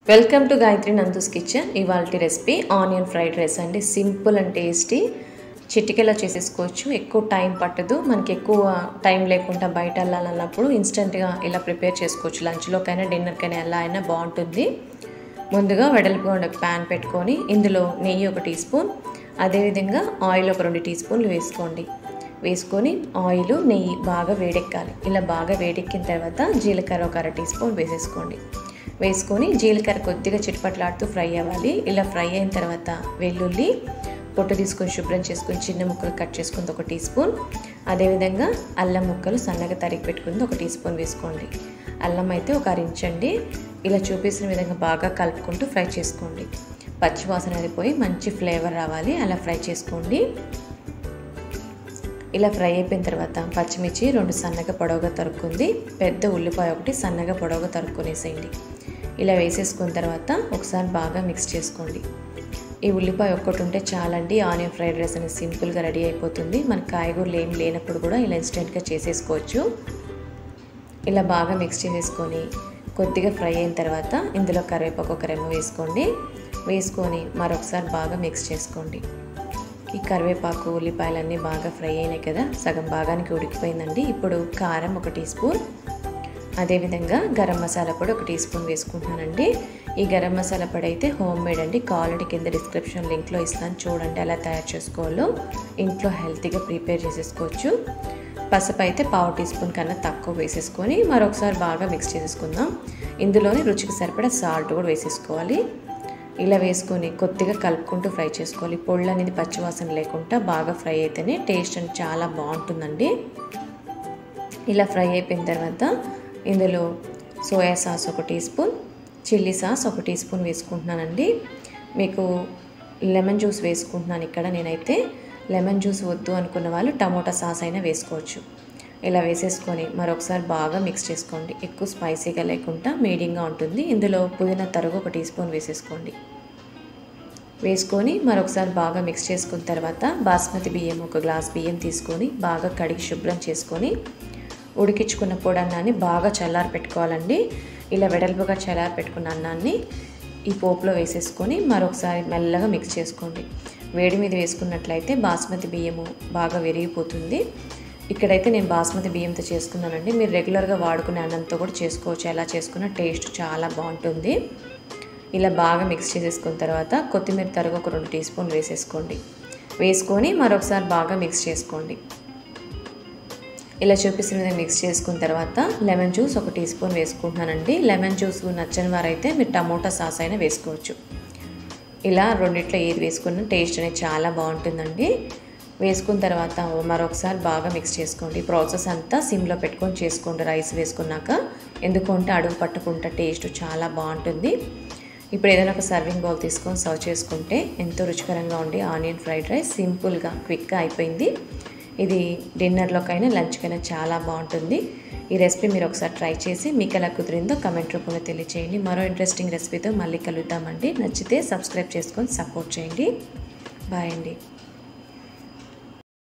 welcome to Gayatri Nandu's kitchen ఇవాళ recipe onion fried rice అండి simple and tasty చిటికెలా చేసేసుకోవచ్చు ఎక్కువ టైం పట్టదు మనకి ఎక్కువ టైం లేకుండా బయట వెళ్ళాలన్నప్పుడు ఇన్స్టెంట్గా ఇలా ప్రిపేర్ చేసుకోవచ్చు లంచ్లోకైనా డిన్నర్కైనా ఎలా అయినా బాగుంటుంది ముందుగా వెడల్పుగా ఉండే ప్యాన్ పెట్టుకొని ఇందులో నెయ్యి ఒక టీ స్పూన్ అదేవిధంగా ఆయిల్ ఒక రెండు టీ స్పూన్లు వేసుకోండి వేసుకొని ఆయిల్ నెయ్యి బాగా వేడెక్కాలి ఇలా బాగా వేడెక్కిన తర్వాత జీలకర్ర ఒక అర టీ స్పూన్ వేసేసుకోండి వేసుకొని జీలకర్ర కొద్దిగా చిట్పట్లాడుతూ ఫ్రై అవ్వాలి ఇలా ఫ్రై అయిన తర్వాత వెల్లుల్లి పొట్టు తీసుకొని శుభ్రం చేసుకొని చిన్న ముక్కలు కట్ చేసుకుంది ఒక టీ స్పూన్ అదేవిధంగా అల్లం ముక్కలు సన్నగా తరిగి పెట్టుకుంది ఒక టీ స్పూన్ వేసుకోండి అల్లం అయితే ఒక అరించండి ఇలా చూపించిన విధంగా బాగా కలుపుకుంటూ ఫ్రై చేసుకోండి పచ్చి వాసన అనేది పోయి మంచి ఫ్లేవర్ రావాలి అలా ఫ్రై చేసుకోండి ఇలా ఫ్రై అయిపోయిన తర్వాత పచ్చిమిర్చి రెండు సన్నగా పొడవుగా తరుక్కుంది పెద్ద ఉల్లిపాయ ఒకటి సన్నగా పొడవుగా తరుక్కునేసేయండి ఇలా వేసేసుకున్న తర్వాత ఒకసారి బాగా మిక్స్ చేసుకోండి ఈ ఉల్లిపాయ ఒక్కటి ఉంటే చాలండి ఆనియన్ ఫ్రైడ్ రైస్ అనేది సింపుల్గా రెడీ అయిపోతుంది మన కాయగూరలు ఏం లేనప్పుడు కూడా ఇలా ఇన్స్టెంట్గా చేసేసుకోవచ్చు ఇలా బాగా మిక్స్ చేసేసుకొని కొద్దిగా ఫ్రై అయిన తర్వాత ఇందులో కరివేపాకు ఒక రెమ్మ వేసుకోండి వేసుకొని మరొకసారి బాగా మిక్స్ చేసుకోండి ఈ కరివేపాకు ఉల్లిపాయలన్నీ బాగా ఫ్రై అయినాయి కదా సగం భాగానికి ఉడికిపోయిందండి ఇప్పుడు కారం ఒక టీ స్పూన్ అదేవిధంగా గరం మసాలా పొడి ఒక టీ స్పూన్ వేసుకుంటున్నానండి ఈ గరం మసాలా పొడి అయితే హోమ్ మేడ్ అండి కావాలంటే కింద డిస్క్రిప్షన్ లింక్లో ఇస్తాను చూడండి ఎలా తయారు చేసుకోవాలో ఇంట్లో హెల్తీగా ప్రిపేర్ చేసేసుకోవచ్చు పసుపు అయితే పావు టీ స్పూన్ కన్నా తక్కువ వేసేసుకొని మరొకసారి బాగా మిక్స్ చేసేసుకుందాం ఇందులోనే రుచికి సరిపడా సాల్ట్ కూడా వేసేసుకోవాలి ఇలా వేసుకొని కొద్దిగా కలుపుకుంటూ ఫ్రై చేసుకోవాలి పొళ్ళు అనేది పచ్చివాసన లేకుండా బాగా ఫ్రై అయితేనే టేస్ట్ అని చాలా బాగుంటుందండి ఇలా ఫ్రై అయిపోయిన తర్వాత ఇందులో సోయా సాస్ ఒక టీ స్పూన్ చిల్లీ సాస్ ఒక టీ స్పూన్ వేసుకుంటున్నానండి మీకు లెమన్ జ్యూస్ వేసుకుంటున్నాను ఇక్కడ నేనైతే లెమన్ జ్యూస్ వద్దు అనుకున్న వాళ్ళు టమోటా సాస్ అయినా వేసుకోవచ్చు ఇలా వేసేసుకొని మరొకసారి బాగా మిక్స్ చేసుకోండి ఎక్కువ స్పైసీగా లేకుండా మీడియంగా ఉంటుంది ఇందులో పుదీనా తరుగు ఒక టీ స్పూన్ వేసేసుకోండి వేసుకొని మరొకసారి బాగా మిక్స్ చేసుకున్న తర్వాత బాస్మతి బియ్యం ఒక గ్లాస్ బియ్యం తీసుకొని బాగా కడిగి శుభ్రం చేసుకొని ఉడికించుకున్న పొడి అన్నాన్ని బాగా చల్లారి పెట్టుకోవాలండి ఇలా వెడల్పుగా చల్లారి పెట్టుకున్న అన్నాన్ని ఈ పోపులో వేసేసుకొని మరొకసారి మెల్లగా మిక్స్ చేసుకోండి వేడి మీద వేసుకున్నట్లయితే బాస్మతి బియ్యము బాగా విరిగిపోతుంది ఇక్కడైతే నేను బాస్మతి బియ్యంతో చేసుకున్నానండి మీరు రెగ్యులర్గా వాడుకునే అన్నంతో కూడా చేసుకోవచ్చు ఎలా చేసుకున్న టేస్ట్ చాలా బాగుంటుంది ఇలా బాగా మిక్స్ చేసేసుకున్న తర్వాత కొత్తిమీర తరుగు ఒక రెండు టీ స్పూన్ వేసేసుకోండి వేసుకొని మరొకసారి బాగా మిక్స్ చేసుకోండి ఇలా చూపిస్తున్న విధంగా మిక్స్ చేసుకున్న తర్వాత లెమన్ జ్యూస్ ఒక టీ స్పూన్ వేసుకుంటున్నానండి లెమన్ జ్యూస్ నచ్చని వారైతే మీరు టమోటా సాస్ అయినా వేసుకోవచ్చు ఇలా రెండిట్లో ఏది వేసుకున్న టేస్ట్ అనేది చాలా బాగుంటుందండి వేసుకున్న తర్వాత మరొకసారి బాగా మిక్స్ చేసుకోండి ప్రాసెస్ అంతా సిమ్లో పెట్టుకొని చేసుకోండి రైస్ వేసుకున్నాక ఎందుకంటే అడుగు పట్టుకుంటే టేస్ట్ చాలా బాగుంటుంది ఇప్పుడు ఏదైనా ఒక సర్వింగ్ బౌల్ తీసుకొని సర్వ్ చేసుకుంటే ఎంతో రుచికరంగా ఉండి ఆనియన్ ఫ్రైడ్ రైస్ సింపుల్గా క్విక్గా అయిపోయింది ఇది డిన్నర్లోకైనా లంచ్కైనా చాలా బాగుంటుంది ఈ రెసిపీ మీరు ఒకసారి ట్రై చేసి మీకు ఎలా కుదిరిందో కమెంట్ రూపంలో తెలియచేయండి మరో ఇంట్రెస్టింగ్ రెసిపీతో మళ్ళీ కలుద్దామండి నచ్చితే సబ్స్క్రైబ్ చేసుకొని సపోర్ట్ చేయండి బాయ్ అండి